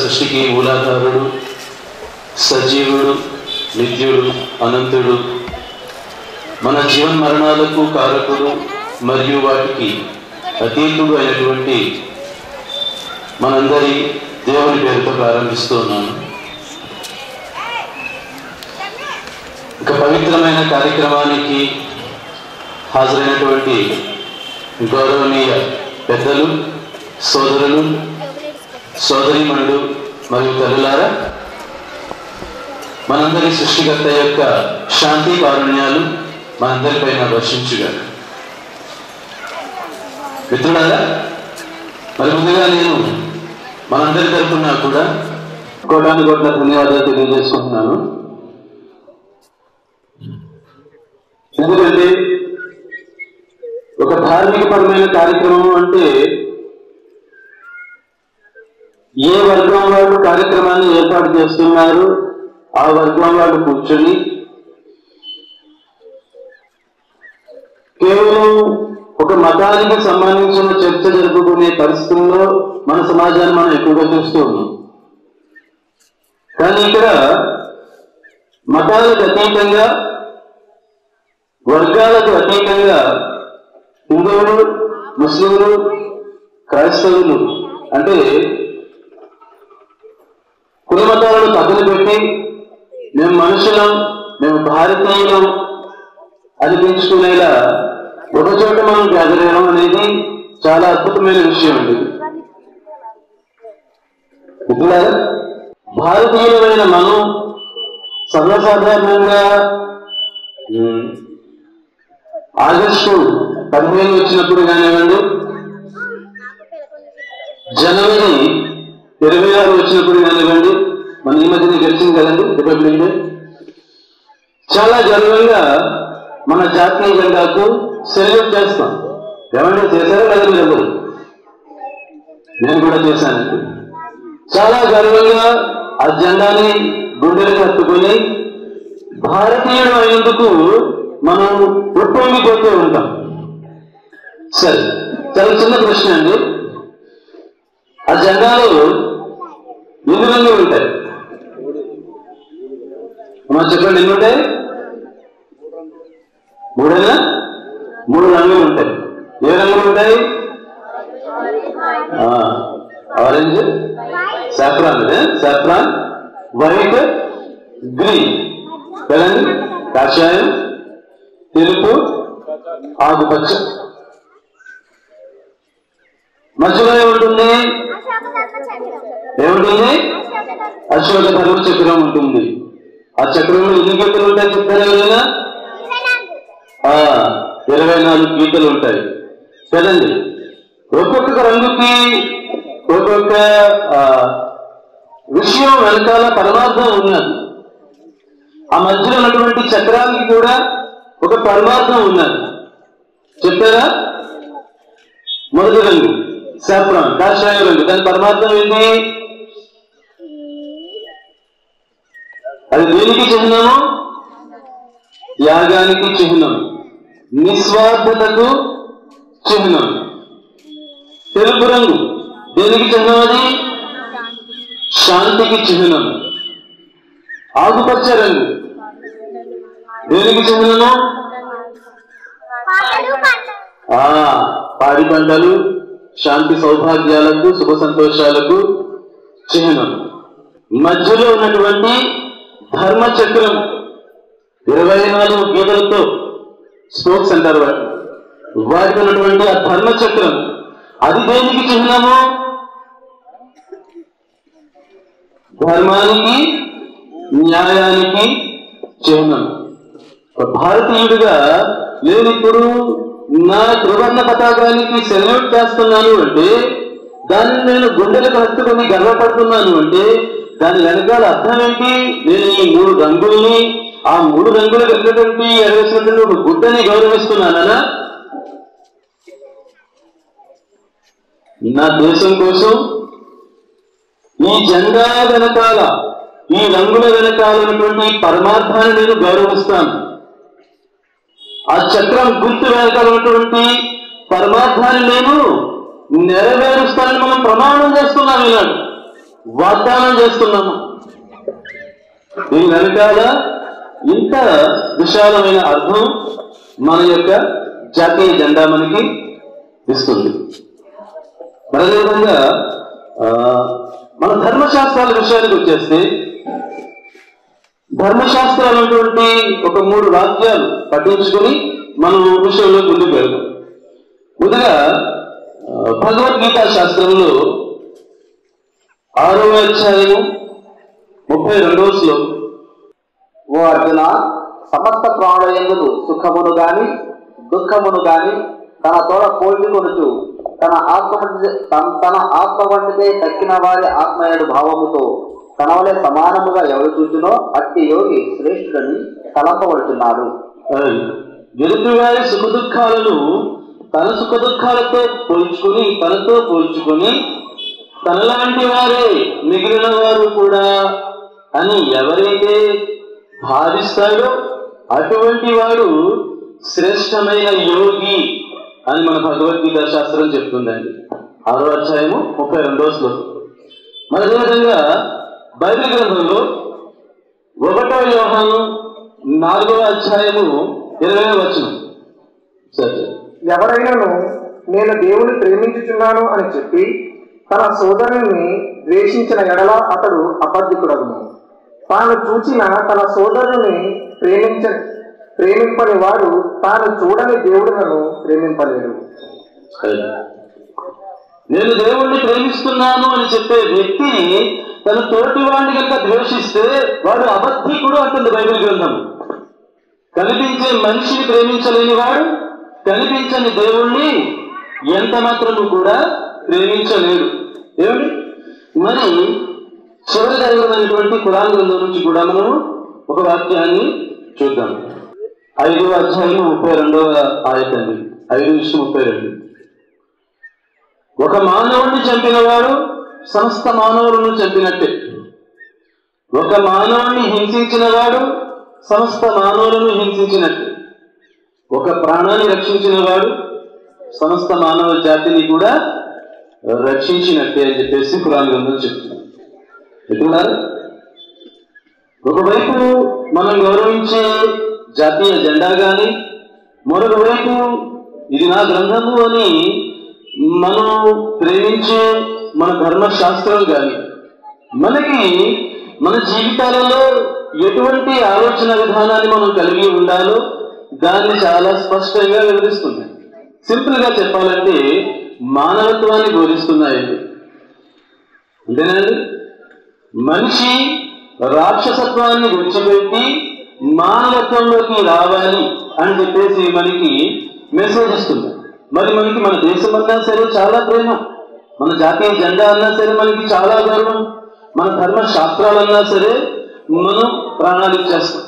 సృష్టికి మూలాధారుడు సజీవుడు నిత్యుడు అనంతుడు మన జీవన్ మరణాలకు కారకుడు మరియు వాటికి అతీతుడు అయినటువంటి మనందరి దేవుని పేరుతో ప్రారంభిస్తూ ఉన్నాను ఒక పవిత్రమైన కార్యక్రమానికి హాజరైనటువంటి గౌరవనీయ పెద్దలు సోదరులు సోదరిమణులు మరియు తల్లులారా మనందరి సృష్టికర్త యొక్క శాంతి కారుణ్యాలు మనందరిపైన వర్షించుగా మిత్రులారా మరి ముందుగా నేను మనందరి తరఫున కూడా కోటాను కోట్ల ధన్యవాదాలు తెలియజేసుకుంటున్నాను ఎందుకంటే ఒక ధార్మికపరమైన కార్యక్రమం అంటే ఏ వర్గం వాళ్ళు కార్యక్రమాన్ని ఏర్పాటు చేస్తున్నారు ఆ వర్గం వాళ్ళు కూర్చొని కేవలం ఒక మతానికి సంబంధించిన చర్చ జరుపుకునే పరిస్థితుల్లో మన సమాజాన్ని మనం ఎక్కువగా చూస్తూ ఉన్నాం కానీ ఇక్కడ మతాలకు అతీతంగా వర్గాలకు అతీతంగా హిందువులు ముస్లింలు క్రైస్తవులు అంటే కుల మతాలను పక్కన పెట్టి మేము మనుషులం మేము భారతీయులం అనిపించుకునేలా ఒక చోట మనం గ్యాదర్ అయ్యడం అనేది చాలా అద్భుతమైన విషయం అండి మిత్రులారా, భారతీయులమైన మనం సర్వసాధారణంగా ఉమ్, ఆగస్టు పదిహేను వచ్చినప్పుడు కానివ్వండి జనవరి ఇరవై ఆరు వచ్చినప్పుడు కానివ్వండి మన ఈ మధ్యన గడిచింది కదండి రిపబ్లిక్ డే చాలా గర్వంగా మన జాతీయ జెండాకు సెల్యూట్ చేస్తాం ఏమంటే చేశారా లేదా మీరు ఎవరు నేను కూడా చేశాను చాలా గర్వంగా ఆ జెండాని గుండెలకు హత్తుకొని భారతీయుడు అయినందుకు మనం ఉప్పొంగిపోతూ ఉంటాం సరే చాలా చిన్న ప్రశ్న అండి ఆ జెండాలో ఎన్ని రంగులు ఉంటాయి మనం చెప్పండి ఎన్ని ఉంటాయి మూడేనా మూడు రంగులు ఉంటాయి ఏ రంగులు ఉంటాయి orange saffron saffron white green కదండి కాషాయం తెలుపు ఆకుపచ్చ మధ్యలో ఏముంటుంది ఏముంటుంది అశోక ధర్మ చక్రం ఉంటుంది ఆ చక్రంలో ఎన్ని గీతలు ఉంటాయి చెప్తారా ఎవరైనా ఆ, ఇరవై నాలుగు గీతలు ఉంటాయి కదండి ఒక్కొక్క రంగుకి ఒక్కొక్క ఆ, విషయం వెనకాల పరమార్థం ఉన్నది ఆ మధ్యలో ఉన్నటువంటి చక్రానికి కూడా ఒక పరమార్థం ఉన్నది చెప్పారా మొదటి రంగు సాఫ్రాన్ కాషాయ రంగు దాని పరమార్థం ఏంటి అది దేనికి చిహ్నము త్యాగానికి చిహ్నం నిస్వార్థతకు చిహ్నం తెలుపు రంగు దేనికి చిహ్నం అది శాంతికి చిహ్నం ఆకుపచ్చ రంగు దేనికి చిహ్నము ఆ పాడి పంటలు శాంతి సౌభాగ్యాలకు శుభ సంతోషాలకు చిహ్నం మధ్యలో ఉన్నటువంటి ధర్మ చక్రం ఇరవై నాలుగు గీతలతో స్పోక్స్ అంటారు వాటి వాటికి ఉన్నటువంటి ఆ ధర్మ చక్రం అది దేనికి చిహ్నము ధర్మానికి న్యాయానికి చిహ్నం ఒక భారతీయుడిగా నేను ఇప్పుడు నా త్రివర్ణ పతాకానికి సెల్యూట్ చేస్తున్నాను అంటే దాన్ని నేను గుండెలకు హత్తుకొని గర్వపడుతున్నాను అంటే దాని వెనకాల అర్థం ఏంటి నేను ఈ మూడు రంగుల్ని ఆ మూడు రంగులు కలిగినటువంటి ఎరవేసినటువంటి ఒక గుడ్డని గౌరవిస్తున్నానా నా దేశం కోసం ఈ జెండా వెనకాల ఈ రంగుల వెనకాల ఉన్నటువంటి పరమార్థాన్ని నేను గౌరవిస్తాను ఆ చక్రం గుర్తు వెనకాల ఉన్నటువంటి పరమార్థాన్ని నేను నెరవేరుస్తానని మనం ప్రమాణం చేస్తున్నాం ఈనాడు వాగ్దానం చేస్తున్నాము దీని వెనకాల ఇంత విశాలమైన అర్థం మన యొక్క జాతీయ జెండా మనకి ఇస్తుంది మరి అదేవిధంగా ఆ, మన ధర్మశాస్త్రాల విషయానికి వచ్చేస్తే ధర్మశాస్త్రాలు అటువంటి ఒక మూడు వాక్యాలు పఠించుకొని మనం విషయంలో ముందుకు వెళ్దాం ముందుగా ఆ, భగవద్గీత శాస్త్రంలో ఆరవ అధ్యాయము ముప్పై రెండవ శ్లోకం ఓ అర్జున సమస్త ప్రాణుల ఎందుకు సుఖమును గాని దుఃఖమును గాని తన తోడ పోల్చుకొనుచు తన ఆత్మ వంటి- తన- తన ఆత్మ వంటిదే తక్కిన వారి ఆత్మయడు భావముతో తన వలె సమానముగా ఎవరు చూచునో అట్టి యోగి శ్రేష్ఠుడని తలంపబడుతున్నాడు ఎదుటివారి సుఖ దుఃఖాలను తన సుఖ దుఃఖాలతో పోల్చుకుని తనతో పోల్చుకొని తనలాంటి వారే మిగిలిన వారు కూడా అని ఎవరైతే భావిస్తాడో అటువంటి వాడు శ్రేష్టమైన యోగి అని మన భగవద్గీత శాస్త్రం చెప్తుందండి ఆరో అధ్యాయము ముప్పై రెండో శ్లోకం మరి అదేవిధంగా బైబిల్ గ్రంథంలో ఒకటో యోహాను నాలుగవ అధ్యాయము ఇరవై వచనం సరే ఎవరైనాను నేను దేవుని ప్రేమించుచున్నాను అని చెప్పి తన సోదరుని ద్వేషించిన ఎడల అతడు అబద్ధికుడగును తాను చూచిన తన సోదరుని ప్రేమించ ప్రేమింపని వాడు తాను చూడని దేవుడులను ప్రేమింపలేడు నేను దేవుణ్ణి ప్రేమిస్తున్నాను అని చెప్పే వ్యక్తి తన తోటి వాడిని కనుక ద్వేషిస్తే వాడు అబద్ధికుడు అంటుంది బైబిల్ గ్రంథం కనిపించే మనిషిని ప్రేమించలేని వాడు కనిపించని దేవుణ్ణి ఎంత మాత్రము కూడా ప్రేమించలేడు ఏమిటి మరి చివరి జరిగినటువంటి కురాన్ గ్రంథం నుంచి కూడా మనము ఒక వాక్యాన్ని చూద్దాం ఐదవ అధ్యాయం ముప్పై రెండవ ఆయతండి ఐదు నుంచి ముప్పై రెండు ఒక మానవుడిని చంపినవాడు సమస్త మానవులను చంపినట్టే ఒక మానవుడిని హింసించిన వాడు సమస్త మానవులను హింసించినట్టే ఒక ప్రాణాన్ని రక్షించిన వాడు సమస్త మానవ జాతిని కూడా రక్షించినట్టే అని చెప్పేసి పురాణ గ్రంథం చెప్తుంది ఎట్టున్నారు ఒకవైపు మనం గౌరవించే జాతీయ జెండా గాని మరొక వైపు ఇది నా గ్రంథము అని మనం ప్రేమించే మన ధర్మశాస్త్రం గాని మనకి మన జీవితాలలో ఎటువంటి ఆలోచన విధానాన్ని మనం కలిగి ఉండాలో దాన్ని చాలా స్పష్టంగా వివరిస్తుంది సింపుల్ గా చెప్పాలంటే మానవత్వాన్ని బోధిస్తున్నాయి అంతేనండి మనిషి రాక్షసత్వాన్ని విడిచిపెట్టి మానవత్వంలోకి రావాలి అని చెప్పేసి మనకి మెసేజ్ ఇస్తుంది మరి మనకి మన దేశం అన్నా సరే చాలా ప్రేమ మన జాతీయ జెండా అన్నా సరే మనకి చాలా గౌరవం మన ధర్మ శాస్త్రాలన్నా సరే మనం ప్రాణాలు ఇచ్చేస్తాం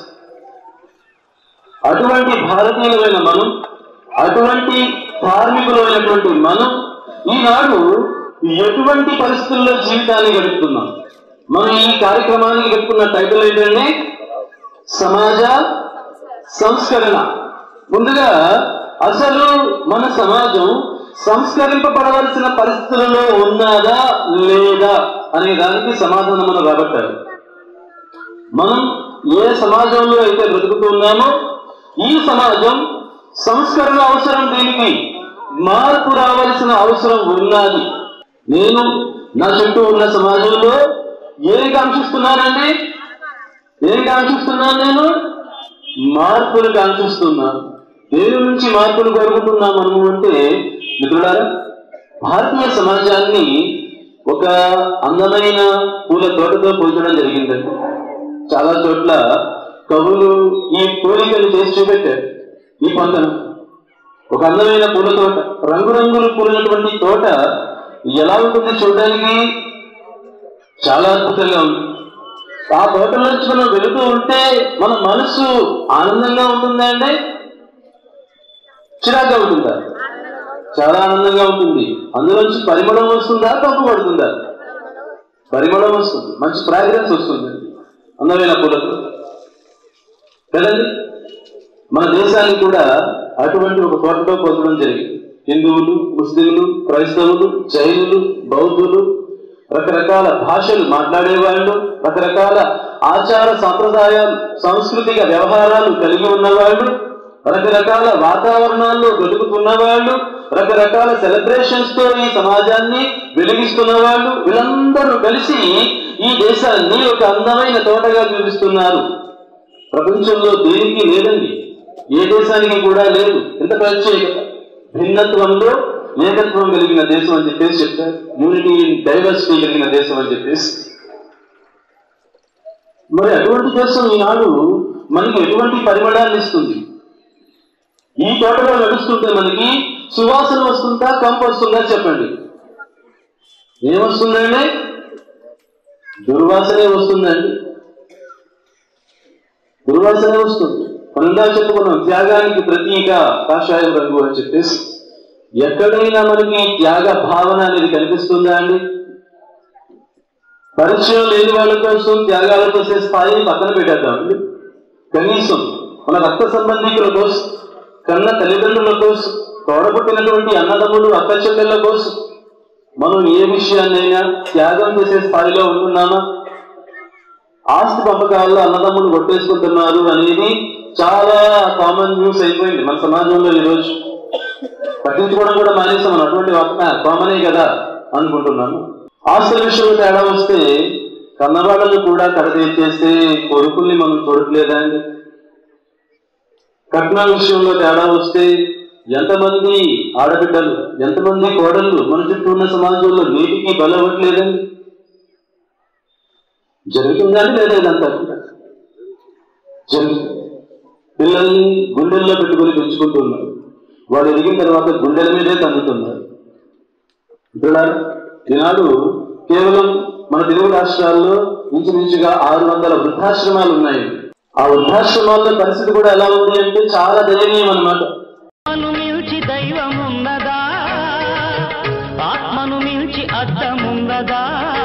అటువంటి భారతీయులమైన మనం అటువంటి ధార్మికులమైనటువంటి మనం ఈనాడు ఎటువంటి పరిస్థితుల్లో జీవితాన్ని గడుపుతున్నాం మనం ఈ కార్యక్రమానికి పెట్టుకున్న టైటిల్ ఏంటంటే సమాజ సంస్కరణ ముందుగా అసలు మన సమాజం సంస్కరింపబడవలసిన పరిస్థితులలో ఉన్నదా లేదా అనే దానికి సమాధానం మనం రాబట్టాలి మనం ఏ సమాజంలో అయితే బ్రతుకుతున్నామో ఈ సమాజం సంస్కరణ అవసరం దీనికి మార్పు రావాల్సిన అవసరం ఉన్నది నేను నా చుట్టూ ఉన్న సమాజంలో ఏం కాంక్షిస్తున్నానండి ఏం కాంక్షిస్తున్నాను నేను మార్పును కాంక్షిస్తున్నాను దేని నుంచి మార్పును కోరుకుంటున్నాం మనము అంటే మిత్రులారా భారతీయ సమాజాన్ని ఒక అందమైన పూల తోటతో పోల్చడం జరిగిందండి చాలా చోట్ల కవులు ఈ పోలికలు చేసి చూపెట్టారు ఈ పంతన ఒక అందమైన పూల తోట రంగురంగులు పూలినటువంటి తోట ఎలా ఉంటుంది చూడడానికి చాలా అద్భుతంగా ఉంది ఆ తోటలో నుంచి మనం వెళుతూ ఉంటే మన మనసు ఆనందంగా ఉంటుందా అండి చిరాగ్గా ఉంటుందా చాలా ఆనందంగా ఉంటుంది అందులోంచి పరిమళం వస్తుందా పంపు పడుతుందా పరిమళం వస్తుంది మంచి ఫ్రాగ్రెన్స్ వస్తుంది అందమైన పూలతో కదండి మన దేశాన్ని కూడా అటువంటి ఒక తోటతో పొందడం జరిగింది హిందువులు ముస్లింలు క్రైస్తవులు జైనులు బౌద్ధులు రకరకాల భాషలు మాట్లాడేవాళ్ళు రకరకాల ఆచార సాంప్రదాయాలు సాంస్కృతిక వ్యవహారాలు కలిగి ఉన్నవాళ్ళు రకరకాల వాతావరణాల్లో బతుకుతున్న వాళ్ళు రకరకాల సెలబ్రేషన్స్ తో ఈ సమాజాన్ని వెలిగిస్తున్న వాళ్ళు వీళ్ళందరూ కలిసి ఈ దేశాన్ని ఒక అందమైన తోటగా చూపిస్తున్నారు ప్రపంచంలో దేనికి లేదండి ఏ దేశానికి కూడా లేదు ఎంత ప్రత్యేకత భిన్నత్వంలో ఏకత్వం కలిగిన దేశం అని చెప్పేసి చెప్తారు యూనిటీ డైవర్సిటీ కలిగిన దేశం అని చెప్పేసి మరి అటువంటి దేశం ఈనాడు మనకి ఎటువంటి పరిమళాన్ని ఇస్తుంది ఈ తోటలో నడుస్తుంటే మనకి సువాసన వస్తుందా కంపు వస్తుందా చెప్పండి ఏమొస్తుందండి దుర్వాసనే వస్తుందండి దుర్వాసనే వస్తుంది మనం చెప్పుకున్నాం త్యాగానికి ప్రతీక కాషాయం రంగు అని చెప్పేసి ఎక్కడైనా మనకి త్యాగ భావన అనేది కనిపిస్తుందా అండి పరిచయం లేని వాళ్ళ కోసం త్యాగాలు చేసే స్థాయిని పక్కన పెట్టేద్దామండి కనీసం మన రక్త సంబంధికుల కోసం కన్న తల్లిదండ్రుల కోసం తోడబుట్టినటువంటి అన్నదమ్ములు అక్క చెల్లెళ్ళ కోసం మనం ఏ విషయాన్నైనా త్యాగం చేసే స్థాయిలో ఉంటున్నామా ఆస్తి పంపకాల్లో అన్నదమ్ములు కొట్టేసుకుంటున్నారు అనేది చాలా కామన్ న్యూస్ అయిపోయింది మన సమాజంలో ఈరోజు పట్టించుకోవడం కూడా మానేసాం మనం అటువంటి వార్త కామనే కదా అనుకుంటున్నాను ఆస్తుల విషయంలో తేడా వస్తే కన్నవాళ్ళను కూడా కడతీర్చేస్తే కొడుకుల్ని మనం చూడట్లేదా అండి కట్నం విషయంలో తేడా వస్తే ఎంతమంది ఆడబిడ్డలు ఎంతమంది కోడళ్ళు మన చుట్టూ ఉన్న సమాజంలో నీటికి బలవట్లేదండి జరుగుతుందని లేదా ఇదంతా కూడా జరుగుతుంది పిల్లల్ని గుండెల్లో పెట్టుకుని పెంచుకుంటున్నారు వాళ్ళు ఎదిగిన తర్వాత గుండెల మీదే తగ్గుతున్నారు పిల్లలు ఈనాడు కేవలం మన తెలుగు రాష్ట్రాల్లో ఇంచుమించుగా ఆరు వందల వృద్ధాశ్రమాలు ఉన్నాయి ఆ వృద్ధాశ్రమాల్లో పరిస్థితి కూడా ఎలా ఉంది అంటే చాలా దయనీయం అన్నమాట ఆత్మను మించి దైవమున్నదా ఆత్మను మించి అర్థమున్నదా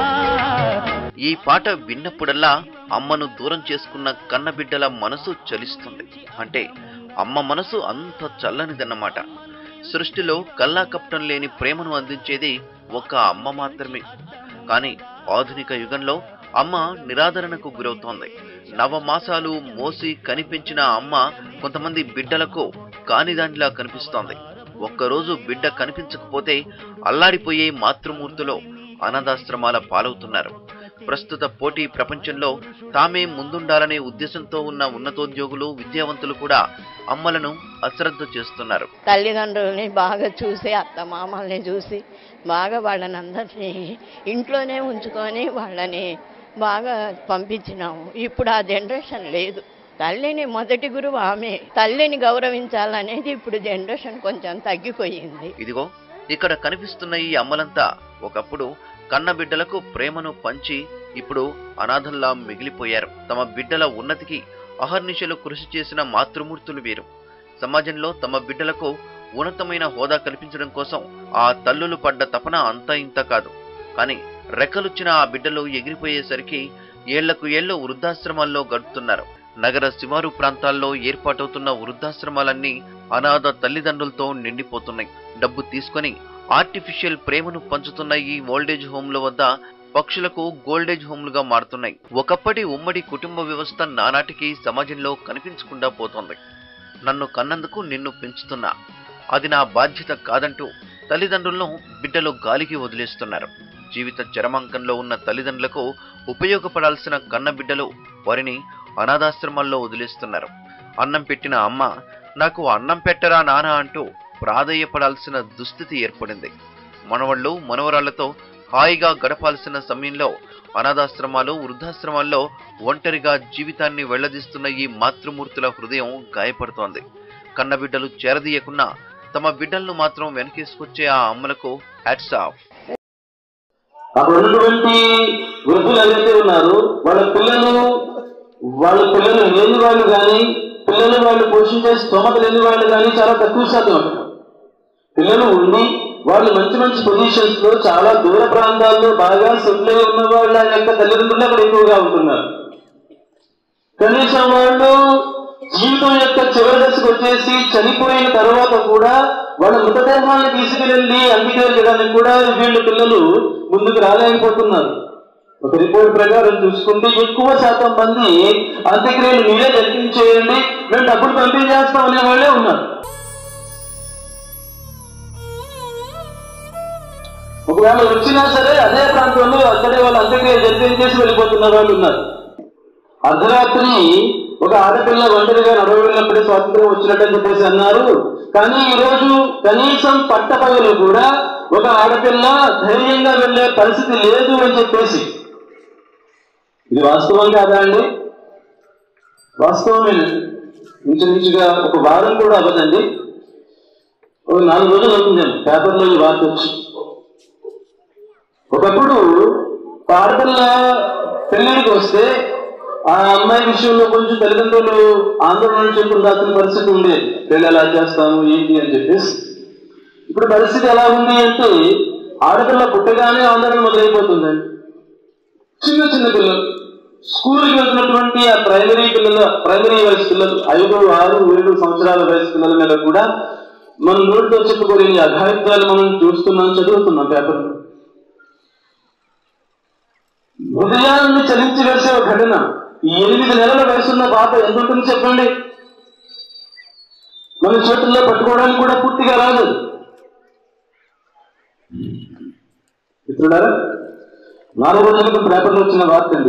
ఈ పాట విన్నప్పుడల్లా అమ్మను దూరం చేసుకున్న కన్నబిడ్డల మనసు చలిస్తుంది అంటే అమ్మ మనసు అంత చల్లనిదన్నమాట సృష్టిలో కల్లా కప్పటం లేని ప్రేమను అందించేది ఒక్క అమ్మ మాత్రమే కానీ ఆధునిక యుగంలో అమ్మ నిరాదరణకు గురవుతోంది నవమాసాలు మోసి కనిపించిన అమ్మ కొంతమంది బిడ్డలకు కానిదానిలా కనిపిస్తోంది ఒక్కరోజు బిడ్డ కనిపించకపోతే అల్లాడిపోయే మాతృమూర్తిలో అనాథాశ్రమాల పాలవుతున్నారు ప్రస్తుత పోటీ ప్రపంచంలో తామే ముందుండాలనే ఉద్దేశంతో ఉన్న ఉన్నతోద్యోగులు విద్యావంతులు కూడా అమ్మలను అశ్రద్ధ చేస్తున్నారు తల్లిదండ్రులని బాగా చూసి అత్త మామల్ని చూసి బాగా వాళ్ళని అందరినీ ఇంట్లోనే ఉంచుకొని వాళ్ళని బాగా పంపించినాము ఇప్పుడు ఆ జనరేషన్ లేదు తల్లిని మొదటి గురువు ఆమె తల్లిని గౌరవించాలనేది ఇప్పుడు జనరేషన్ కొంచెం తగ్గిపోయింది ఇదిగో ఇక్కడ కనిపిస్తున్న ఈ అమ్మలంతా ఒకప్పుడు కన్న బిడ్డలకు ప్రేమను పంచి ఇప్పుడు అనాథల్లా మిగిలిపోయారు తమ బిడ్డల ఉన్నతికి అహర్నిశలు కృషి చేసిన మాతృమూర్తులు వీరు సమాజంలో తమ బిడ్డలకు ఉన్నతమైన హోదా కల్పించడం కోసం ఆ తల్లులు పడ్డ తపన అంతా ఇంత కాదు కానీ రెక్కలుచ్చిన ఆ బిడ్డలు ఎగిరిపోయేసరికి ఏళ్లకు ఏళ్లు వృద్ధాశ్రమాల్లో గడుపుతున్నారు నగర శివారు ప్రాంతాల్లో ఏర్పాటవుతున్న వృద్ధాశ్రమాలన్నీ అనాథ తల్లిదండ్రులతో నిండిపోతున్నాయి డబ్బు తీసుకొని ఆర్టిఫిషియల్ ప్రేమను పంచుతున్న ఈ ఓల్డేజ్ హోమ్ల వద్ద పక్షులకు గోల్డేజ్ హోమ్లుగా మారుతున్నాయి ఒకప్పటి ఉమ్మడి కుటుంబ వ్యవస్థ నానాటికి సమాజంలో కనిపించకుండా పోతోంది నన్ను కన్నందుకు నిన్ను పెంచుతున్నా అది నా బాధ్యత కాదంటూ తల్లిదండ్రులను బిడ్డలు గాలికి వదిలేస్తున్నారు జీవిత చరమాంకంలో ఉన్న తల్లిదండ్రులకు ఉపయోగపడాల్సిన కన్న బిడ్డలు వారిని అనాథాశ్రమాల్లో వదిలేస్తున్నారు అన్నం పెట్టిన అమ్మ నాకు అన్నం పెట్టరా నాన్న అంటూ ప్రాధేయపడాల్సిన దుస్థితి ఏర్పడింది మనవళ్ళు మనవరాళ్లతో హాయిగా గడపాల్సిన సమయంలో అనాథాశ్రమాలు వృద్ధాశ్రమాల్లో ఒంటరిగా జీవితాన్ని వెళ్లదీస్తున్న ఈ మాతృమూర్తుల హృదయం గాయపడుతోంది కన్నబిడ్డలు చేరదీయకున్నా తమ బిడ్డలను మాత్రం వెనకేసుకొచ్చే ఆ అమ్మలకు హ్యాట్స్ ఆఫ్ అక్కడ ఉన్నటువంటి వృద్ధులు ఏదైతే ఉన్నారో వాళ్ళ పిల్లలు వాళ్ళ పిల్లలు లేని వాళ్ళు కానీ పిల్లలు వాళ్ళు పోషించే స్తోమత లేని వాళ్ళు కానీ చాలా తక్కువ శాతం ఉంటారు పిల్లలు ఉండి వాళ్ళు మంచి మంచి పొజిషన్స్ లో చాలా దూర ప్రాంతాల్లో బాగా సెటిల్ అయి ఉన్న వాళ్ళ యొక్క తల్లిదండ్రులు అక్కడ ఎక్కువగా ఉంటున్నారు కనీసం వాళ్ళు జీవితం యొక్క చివరి దశకు వచ్చేసి చనిపోయిన తర్వాత కూడా వాళ్ళ మృతదేహాన్ని తీసుకెళ్ళి అంగీకరించడానికి కూడా వీళ్ళ పిల్లలు ముందుకు రాలేకపోతున్నారు ఒక రిపోర్ట్ ప్రకారం చూసుకుంటే ఎక్కువ శాతం మంది అంత్యక్రియలు మీరే జరిపించేయండి మేము డబ్బులు పంపించేస్తాం అనే వాళ్ళే ఉన్నారు ఒకవేళ వచ్చినా సరే అదే ప్రాంతంలో అక్కడే వాళ్ళు అంత్యక్రియ జరిపించేసి వెళ్ళిపోతున్న వాళ్ళు ఉన్నారు అర్ధరాత్రి ఒక ఆడపిల్ల ఒంటరిగా నడవడినప్పుడే స్వాతంత్రం వచ్చినట్టని చెప్పేసి అన్నారు కానీ ఈ రోజు కనీసం పట్టపగలు కూడా ఒక ఆడపిల్ల ధైర్యంగా వెళ్ళే పరిస్థితి లేదు అని చెప్పేసి ఇది వాస్తవం కాదా అండి వాస్తవమేనండి ఇంచుమించుగా ఒక వారం కూడా అవ్వదండి ఒక నాలుగు రోజులు అవుతుందేమో పేపర్లో ఈ వార్త వచ్చి ఒకప్పుడు ఒక ఆడపిల్ల పెళ్లికి వస్తే ఆ అమ్మాయి విషయంలో కొంచెం తల్లిదండ్రులు ఆందోళన చెందుకుందాల్సిన పరిస్థితి ఉండేది పెళ్లి ఎలా చేస్తాము ఏంటి అని చెప్పేసి ఇప్పుడు పరిస్థితి ఎలా ఉంది అంటే ఆడపిల్ల పుట్టగానే ఆందోళన మొదలైపోతుందండి చిన్న చిన్న పిల్లలు స్కూల్కి వెళ్తున్నటువంటి ఆ ప్రైమరీ పిల్లల ప్రైమరీ వయసు పిల్లలు ఐదు ఆరు ఏడు సంవత్సరాల వయసు పిల్లల మీద కూడా మనం నోటితో చెప్పుకోలేని అఘాయిత్యాలు మనం చూస్తున్నాం చదువుతున్నాం పేపర్లో హృదయాన్ని చలించి వేసే ఒక ఘటన ఈ ఎనిమిది నెలల వయసున్న పాప ఎంత ఉంటుంది చెప్పండి మన చేతుల్లో పట్టుకోవడానికి కూడా పూర్తిగా రాదు మిత్రుడారా నాలుగు రోజుల క్రితం పేపర్లో వచ్చిన వార్త అండి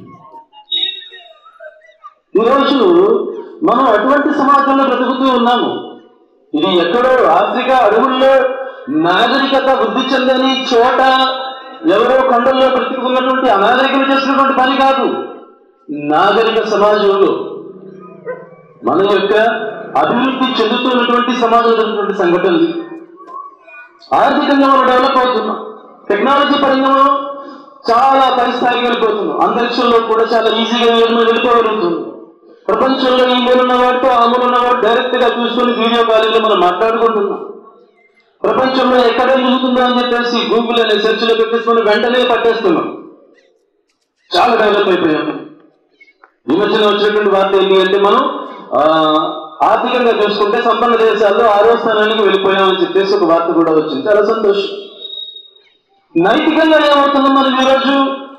ఈరోజు మనం అటువంటి సమాజంలో బ్రతుకుతూ ఉన్నాము ఇది ఎక్కడో ఆఫ్రికా అడవుల్లో నాగరికత వృద్ధి చెందని చోట ఎవరో కొండల్లో బ్రతుకుతున్నటువంటి అనాగరికలు చేసినటువంటి పని కాదు నాగరిక సమాజంలో మన యొక్క అభివృద్ధి చెందుతున్నటువంటి సమాజంలో జరుగుతున్నటువంటి సంఘటనలు ఆర్థికంగా మనం డెవలప్ అవుతున్నాం టెక్నాలజీ పరంగా మనం చాలా పై స్థాయికి వెళ్ళిపోతున్నాం అంతరిక్షంలో కూడా చాలా ఈజీగా మనం వెళ్ళిపోగలుగుతున్నాం ప్రపంచంలో ఈ మూలున్న వాడితో ఆ మూలున్న వాడు డైరెక్ట్ గా చూసుకొని వీడియో కాలింగ్ లో మనం మాట్లాడుకుంటున్నాం ప్రపంచంలో ఎక్కడ జరుగుతుందో అని చెప్పేసి గూగుల్ అనే సెర్చ్ లో పెట్టేసుకొని వెంటనే పట్టేస్తున్నాం చాలా డెవలప్ అయిపోయాం ఈ మధ్యన వచ్చినటువంటి వార్త ఏంటి అంటే మనం ఆ, ఆర్థికంగా చూసుకుంటే సంపన్న దేశాల్లో ఆరో స్థానానికి వెళ్ళిపోయామని చెప్పేసి ఒక వార్త కూడా వచ్చింది చాలా సంతోషం నైతికంగా ఏమవుతున్నాం మనం ఈరోజు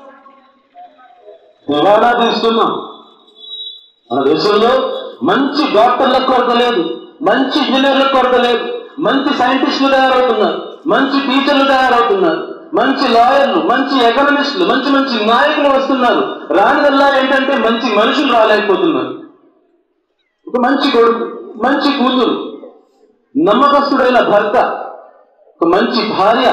దివాణా తీస్తున్నాం మన దేశంలో మంచి డాక్టర్లకు కొరత లేదు మంచి ఇంజనీర్లకు కొరత లేదు మంచి సైంటిస్టులు తయారవుతున్నారు మంచి టీచర్లు తయారవుతున్నారు మంచి లాయర్లు మంచి ఎకనమిస్టులు మంచి మంచి నాయకులు వస్తున్నారు రానిదల్లా ఏంటంటే మంచి మనుషులు రాలేకపోతున్నారు ఒక మంచి కొడుకు మంచి కూతురు నమ్మకస్తుడైన భర్త ఒక మంచి భార్య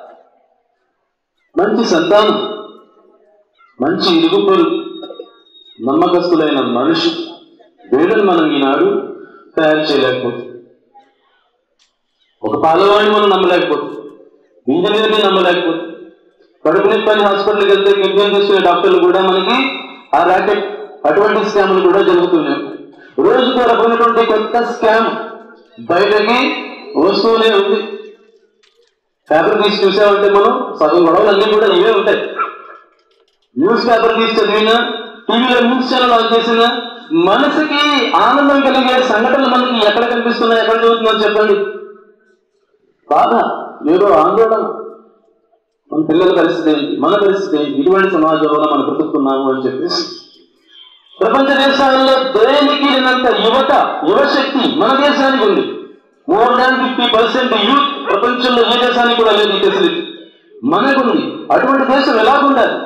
మంచి సంతానం మంచి ఇరుగుపొరు నమ్మకస్తులైన మనిషి వీళ్ళని మనం ఈనాడు తయారు చేయలేకపోతుంది ఒక పాలవాడిని మనం నమ్మలేకపోతుంది ఇంజనీర్ని నమ్మలేకపోతుంది కడుపు నొప్పి అని హాస్పిటల్కి వెళ్తే కిడ్నీ తీసుకునే డాక్టర్లు కూడా మనకి ఆ ర్యాకెట్ అటువంటి స్కామ్లు కూడా జరుగుతున్నాయి రోజుకు రకమైనటువంటి కొత్త స్కామ్ బయటకి వస్తూనే ఉంది పేపర్ తీసి చూసామంటే మనం సగం గొడవలు అన్నీ కూడా ఇవే ఉంటాయి న్యూస్ పేపర్ తీసి చదివినా టీవీలో న్యూస్ ఛానల్ ఆన్ చేసినా మనసుకి ఆనందం కలిగే సంఘటనలు మనకి ఎక్కడ కనిపిస్తున్నాయి ఎక్కడ జరుగుతుందో చెప్పండి బాధ ఏదో ఆందోళన మన పిల్లల పరిస్థితి ఏంటి మన పరిస్థితి ఏంటి ఇటువంటి సమాజంలో మనం బ్రతుకుతున్నాము అని చెప్పేసి ప్రపంచ దేశాల్లో దేనికి లేనంత యువత యువశక్తి మన దేశానికి ఉంది more than fifty percent youth ప్రపంచంలో ఏ దేశానికి కూడా లేదు ఈ ఫెసిలిటీ మనకుంది అటువంటి దేశం ఎలాగుండాలి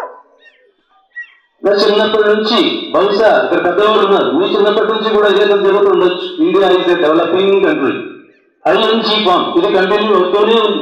నా చిన్నప్పటి నుంచి బహుశా ఇక్కడ పెద్దవాళ్ళు ఉన్నారు మీ చిన్నప్పటి నుంచి కూడా ఇదే జరుగుతూ ఉండొచ్చు India is a developing country ING form ఇది కంటిన్యూ అవుతూనే ఉంది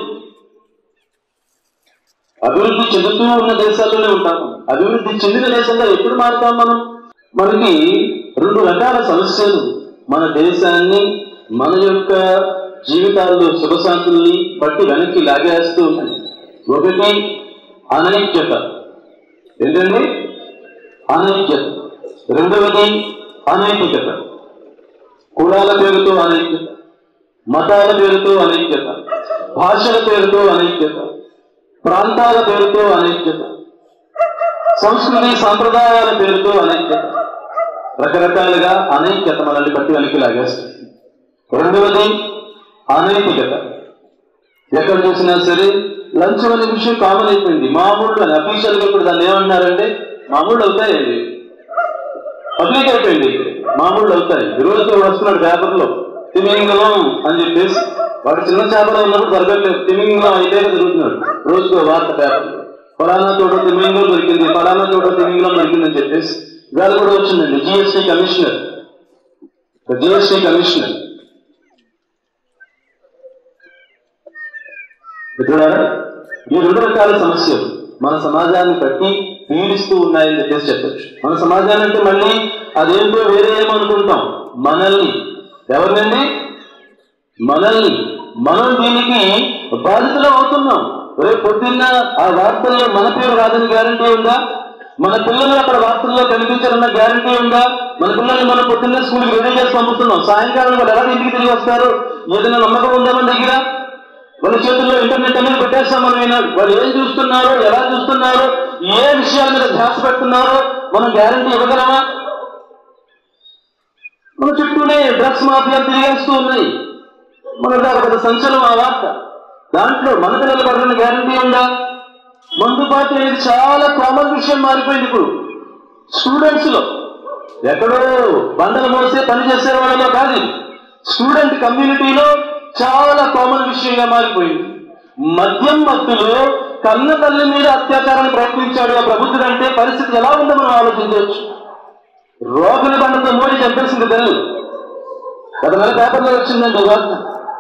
అభివృద్ధి చెందుతూ ఉన్న దేశాల్లోనే ఉంటాము అభివృద్ధి చెందిన దేశంగా ఎప్పుడు మారుతాం మనం మనకి రెండు రకాల సమస్యలు మన దేశాన్ని మన యొక్క జీవితాల్లో సుఖశాంతుల్ని బట్టి వెనక్కి లాగేస్తూ ఉన్నాయి ఒకటి అనైక్యత ఏంటండి అనైక్యత రెండవది అనైతికత కులాల పేరుతో అనైక్యత మతాల పేరుతో అనైక్యత భాషల పేరుతో అనైక్యత ప్రాంతాల పేరుతో అనైక్యత సంస్కృతి సాంప్రదాయాల పేరుతో అనైక్యత రకరకాలుగా అనైక్యత మనల్ని బట్టి వెనక్కి లాగేస్తుంది రెండవది అనైతికత ఎక్కడ చూసినా సరే లంచ్ అనే విషయం కామన్ అయిపోయింది మామూలు అని అఫీషియల్ గా ఇప్పుడు దాన్ని ఏమన్నారంటే మామూలు అవుతాయండి పబ్లిక్ అయిపోయింది మామూలు అవుతాయి ఈరోజు వస్తున్నాడు పేపర్లో తిమింగలం అని చెప్పేసి వాడు చిన్న చేపలో ఉన్నప్పుడు దొరకట్లేదు తిమింగలం అయితే తిరుగుతున్నాడు రోజుకు ఓ వార్త పేపర్ ఫలానా చోట తిమింగలం దొరికింది ఫలానా చోట తిమింగలం దొరికింది అని చెప్పేసి ఇవాళ కూడా వచ్చిందండి జిఎస్టీ కమిషనర్ జిఎస్టీ కమిషనర్ మిత్రులారా ఈ రెండు రకాల సమస్యలు మన సమాజాన్ని బట్టి పీడిస్తూ ఉన్నాయని చెప్పేసి చెప్పచ్చు మన సమాజాన్ని అంటే మళ్ళీ అదేంటో వేరే ఏమనుకుంటాం మనల్ని ఎవరినండి మనల్ని మనం దీనికి బాధితులు అవుతున్నాం రేపు పొద్దున్న ఆ వార్తల్లో మన పేరు రాదని గ్యారంటీ ఉందా మన పిల్లలు అక్కడ వార్తల్లో కనిపించారన్న గ్యారంటీ ఉందా మన పిల్లల్ని మనం పొద్దున్న స్కూల్కి రెడీ చేసి పంపిస్తున్నాం సాయంకాలం వాళ్ళు ఎలా ఇంటికి తిరిగి వస్తారు ఏదైనా నమ్మకం ఉందా మన దగ్గర వాళ్ళ చేతుల్లో ఇంటర్నెట్ అనేది పెట్టేస్తాం మనం ఈనాడు వాళ్ళు ఏం చూస్తున్నారో ఎలా చూస్తున్నారో ఏ విషయాల మీద ధ్యాస పెడుతున్నారో మనం గ్యారంటీ ఇవ్వగలమా మన చుట్టూనే డ్రగ్స్ మాఫియాలు తిరిగేస్తూ ఉన్నాయి మన దగ్గర పెద్ద సంచలనం ఆ వార్త దాంట్లో మన పిల్లలు పడిన గ్యారంటీ ఉందా మందుబాటు అనేది చాలా కామన్ విషయం మారిపోయింది ఇప్పుడు స్టూడెంట్స్ లో ఎక్కడో బండలు మోసే పని చేసే వాళ్ళలో కాదు ఇది. స్టూడెంట్ కమ్యూనిటీలో చాలా కామన్ విషయంగా మారిపోయింది మద్యం మత్తులో కన్న తల్లి మీద అత్యాచారాన్ని ప్రయత్నించాడు ఆ ప్రభుత్వం అంటే పరిస్థితి ఎలా ఉందో మనం ఆలోచించవచ్చు రోగుల బండతో మోడీ చంపేసింది తల్లి గత నెల పేపర్లో వచ్చిందండి ఈ వార్త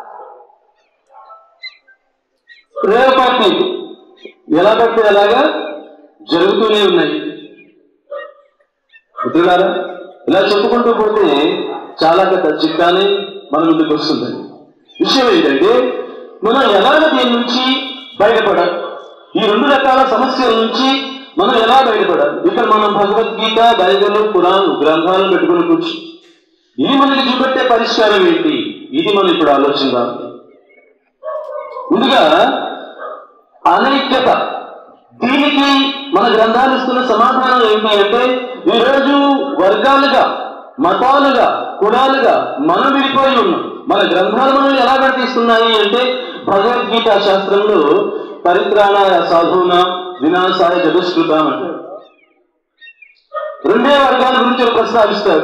రేవ్ పార్టీ ఎలా పడితే ఎలాగా జరుగుతూనే ఉన్నాయి మిత్రులారా ఇలా చెప్పుకుంటూ పోతే చాలా పెద్ద చిట్టానే మన ముందుకు వస్తుందండి విషయం ఏంటంటే మనం ఎలాగ దీని నుంచి బయటపడాలి ఈ రెండు రకాల సమస్యల నుంచి మనం ఎలా బయటపడాలి ఇక్కడ మనం భగవద్గీత బైబిల్ పురాణం గ్రంథాలను పెట్టుకుని కూర్చు ఇది మనకి చూపెట్టే పరిష్కారం ఏంటి ఇది మనం ఇప్పుడు ఆలోచిద్దాం ముందుగా అనైక్యత దీనికి మన గ్రంథాలు ఇస్తున్న సమాధానం ఏంటి అంటే ఈరోజు వర్గాలుగా మతాలుగా కులాలుగా మనం విడిపోయి ఉన్నాం మన గ్రంథాలు మనల్ని ఎలా నడిపిస్తున్నాయి అంటే భగవద్గీత శాస్త్రంలో పరిత్రాణాయ సాధువున వినాశాయ చతుష్కృతం అంటారు రెండే వర్గాల గురించి ఒక ప్రస్తావిస్తారు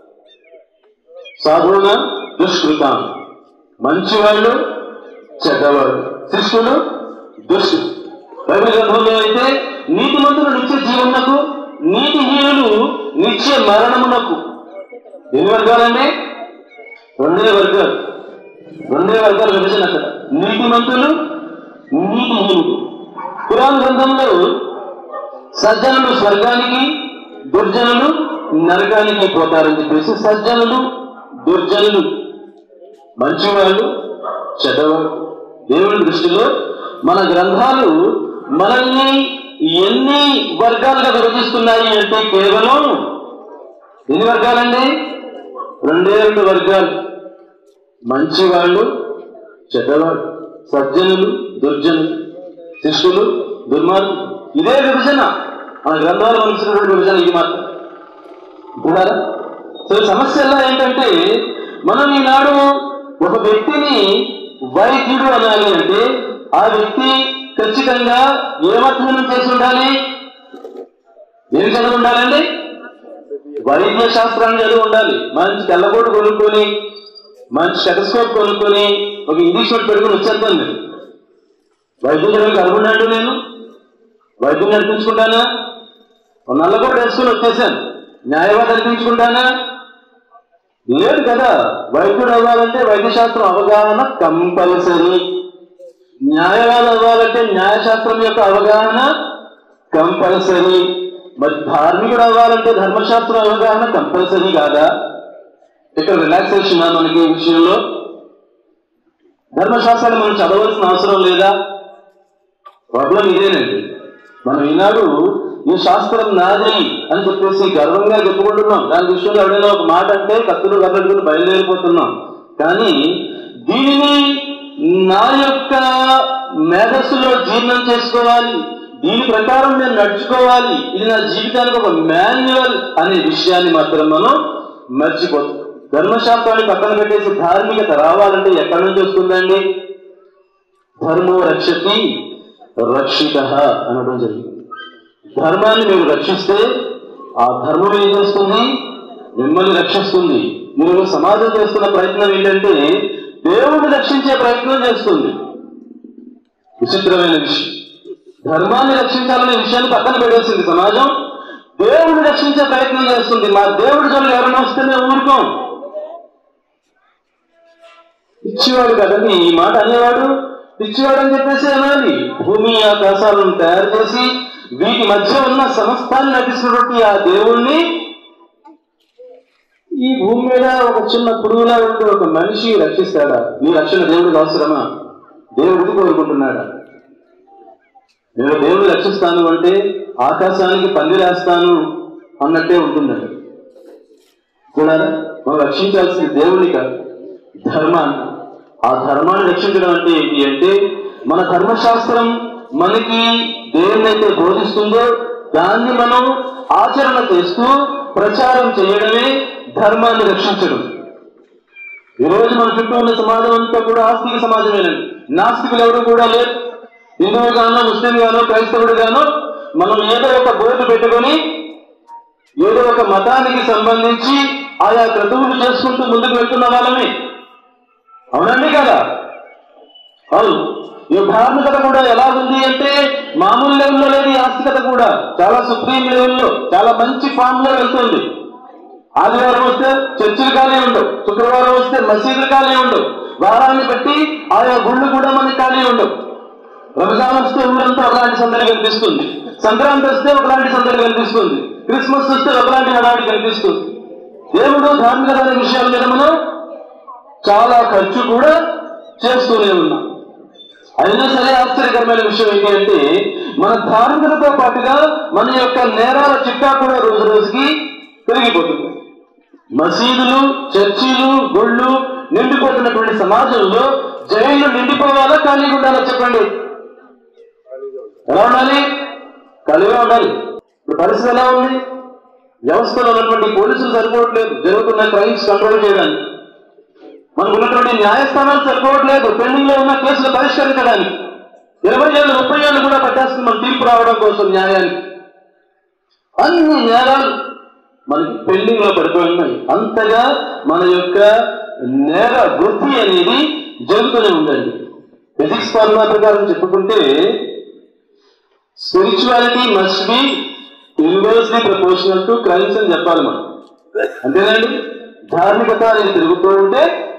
సాధువున దుష్కృతం మంచివాళ్ళు చెడ్డవాళ్ళు శిష్యులు దుష్టులు బైబిల్ గ్రంథంలో అయితే నీతిమంతులు నిత్య జీవనకు నీతిహీనులు నిత్య మరణమునకు ఎన్ని వర్గాలండి రెండే వర్గాలు రెండే వర్గాలు విభజన అక్కడ నీతిమంతులు నీతిహీనులు పురాణ గ్రంథంలో సజ్జనులు స్వర్గానికి దుర్జనులు నరకానికి పోతారని చెప్పేసి సజ్జనులు దుర్జనులు మంచివాళ్ళు చెడ్డవాళ్ళు దేవుని దృష్టిలో మన గ్రంథాలు మనల్ని ఎన్ని వర్గాలుగా విభజిస్తున్నాయి అంటే కేవలం ఎన్ని వర్గాలండి రెండే రెండు వర్గాలు మంచివాళ్ళు చెడ్డవాళ్ళు సజ్జనులు దుర్జనులు శిష్యులు దుర్మార్గులు ఇదే విభజన మన గ్రంథాలు మనసినటువంటి విభజన ఇది మాత్రం చూడారా సో సమస్య ఎలా ఏంటంటే మనం ఈనాడు ఒక వ్యక్తిని వైద్యుడు అనాలి అంటే ఆ వ్యక్తి ఖచ్చితంగా ఏ అధ్యయనం చేసి ఉండాలి ఏం చదివి ఉండాలండి వైద్య శాస్త్రాన్ని చదివి ఉండాలి మంచి తెల్లకోటు కొనుక్కొని మంచి స్టెటస్కోప్ కొనుక్కొని ఒక ఇంగ్లీష్ నోట్ పెట్టుకుని వచ్చేద్దాం నేను వైద్యం చదివి కనుగొన్నాడు నేను వైద్యం నడిపించుకుంటానా ఒక నల్లకోట వేసుకుని వచ్చేసాను న్యాయవాది నడిపించుకుంటానా లేదు కదా వైద్యుడు అవ్వాలంటే వైద్యశాస్త్రం అవగాహన కంపల్సరీ న్యాయవాది అవ్వాలంటే న్యాయశాస్త్రం యొక్క అవగాహన కంపల్సరీ మరి ధార్మికుడు అవ్వాలంటే ధర్మశాస్త్రం అవగాహన కంపల్సరీ కాదా ఇక్కడ రిలాక్సేషన్ మనకి ఈ విషయంలో ధర్మశాస్త్రాన్ని మనం చదవాల్సిన అవసరం లేదా ప్రాబ్లం ఇదేనండి మనం ఈనాడు ఈ శాస్త్రం నాది అని చెప్పేసి గర్వంగా చెప్పుకుంటున్నాం దాని విషయంలో ఎవడైనా ఒక మాట అంటే కత్తులు కట్టడుకుని బయలుదేరిపోతున్నాం కానీ దీనిని నా యొక్క మేధస్సులో జీర్ణం చేసుకోవాలి దీని ప్రకారం నేను నడుచుకోవాలి ఇది నా జీవితానికి ఒక మాన్యువల్ అనే విషయాన్ని మాత్రం మనం మర్చిపోతాం ధర్మశాస్త్రాన్ని పక్కన పెట్టేసి ధార్మికత రావాలంటే ఎక్కడి నుంచి వస్తుందండి ధర్మో రక్షతి రక్షిత అనడం జరిగింది ధర్మాన్ని మీరు రక్షిస్తే ఆ ధర్మం ఏం చేస్తుంది మిమ్మల్ని రక్షిస్తుంది మీరు సమాజం చేస్తున్న ప్రయత్నం ఏంటంటే దేవుడిని రక్షించే ప్రయత్నం చేస్తుంది విచిత్రమైన విషయం ధర్మాన్ని రక్షించాలనే విషయాన్ని పక్కన పెట్టేసింది సమాజం దేవుడిని రక్షించే ప్రయత్నం చేస్తుంది మా దేవుడి జోలు ఎవరైనా వస్తే మేము ఊరుకోం పిచ్చివాడు కదండి ఈ మాట అనేవాడు పిచ్చివాడు అని చెప్పేసి అనాలి భూమి ఆకాశాలను తయారు చేసి వీటి మధ్య ఉన్న సమస్తాన్ని నటిస్తున్నటువంటి ఆ దేవుణ్ణి ఈ భూమి మీద ఒక చిన్న పురుగులా ఉంటే ఒక మనిషి రక్షిస్తాడా నీ రక్షణ దేవుడికి అవసరమా దేవుడికి కోరుకుంటున్నాడా నేను దేవుడిని రక్షిస్తాను అంటే ఆకాశానికి పందిరేస్తాను అన్నట్టే ఉంటుందండి చూడారా మనం రక్షించాల్సింది దేవుడిని కాదు ధర్మాన్ని ఆ ధర్మాన్ని రక్షించడం అంటే ఏంటి అంటే మన ధర్మశాస్త్రం మనకి దేన్నైతే బోధిస్తుందో దాన్ని మనం ఆచరణ చేస్తూ ప్రచారం చేయడమే ధర్మాన్ని రక్షించడం ఈ రోజు మన చుట్టూ ఉన్న సమాజం అంతా కూడా ఆస్తిక సమాజమేనండి నాస్తికులు ఎవరు కూడా లేరు హిందువు గానో ముస్లిం గానో క్రైస్తవుడు గానో మనం ఏదో ఒక బోర్డు పెట్టుకొని ఏదో ఒక మతానికి సంబంధించి ఆయా క్రతువులు చేసుకుంటూ ముందుకు వెళ్తున్న వాళ్ళమే అవునండి కదా అవును ఈ ధార్మికత కూడా ఎలా ఉంది అంటే మామూలు లెవెల్లో లేదు ఈ ఆస్తికత కూడా చాలా సుప్రీం లెవెల్లో చాలా మంచి ఫామ్ లో వెళ్తుంది ఆదివారం వస్తే చర్చిలు ఖాళీ ఉండవు శుక్రవారం వస్తే మసీదులు ఖాళీ ఉండవు వారాన్ని బట్టి ఆయా గుళ్ళు కూడా మనకి ఖాళీ ఉండవు రంజాన్ వస్తే ఊరంతా ఒకలాంటి సందడి కనిపిస్తుంది సంక్రాంతి వస్తే ఒకలాంటి సందడి కనిపిస్తుంది క్రిస్మస్ వస్తే ఒకలాంటి హడాడి కనిపిస్తుంది దేవుడు ధార్మికత అనే విషయాల మీద మనం చాలా ఖర్చు కూడా చేస్తూనే ఉన్నాం అయినా సరే ఆశ్చర్యకరమైన విషయం ఏంటి అంటే మన ధార్మికతతో పాటుగా మన యొక్క నేరాల చిట్టా కూడా రోజు రోజుకి పెరిగిపోతుంది మసీదులు చర్చిలు గుళ్ళు నిండిపోతున్నటువంటి సమాజంలో జైలు నిండిపోవాలా ఖాళీగా ఉండాలా చెప్పండి ఎలా ఉండాలి ఖాళీగా ఉండాలి ఇప్పుడు పరిస్థితి ఎలా ఉంది వ్యవస్థలో ఉన్నటువంటి పోలీసులు సరిపోవట్లేదు జరుగుతున్న క్రైమ్స్ కంట్రోల్ చేయడానికి మనకు ఉన్నటువంటి న్యాయస్థానాలు సరిపోవట్లేదు పెండింగ్ లో ఉన్న కేసులు పరిష్కరించడానికి ఇరవై ఏళ్ళు ముప్పై ఏళ్ళు కూడా పట్టేస్తుంది మన తీర్పు రావడం కోసం న్యాయానికి అన్ని నేరాలు మనకి పెండింగ్ లో పడిపోయి ఉన్నాయి అంతగా మన యొక్క నేర వృద్ధి అనేది జరుగుతూనే ఉందండి ఫిజిక్స్ ఫార్ములా ప్రకారం చెప్పుకుంటే spirituality must be inversely proportional to crimes అని చెప్పాలి మనం అంతేనండి ధార్మికత అనేది తిరుగుతూ ఉంటే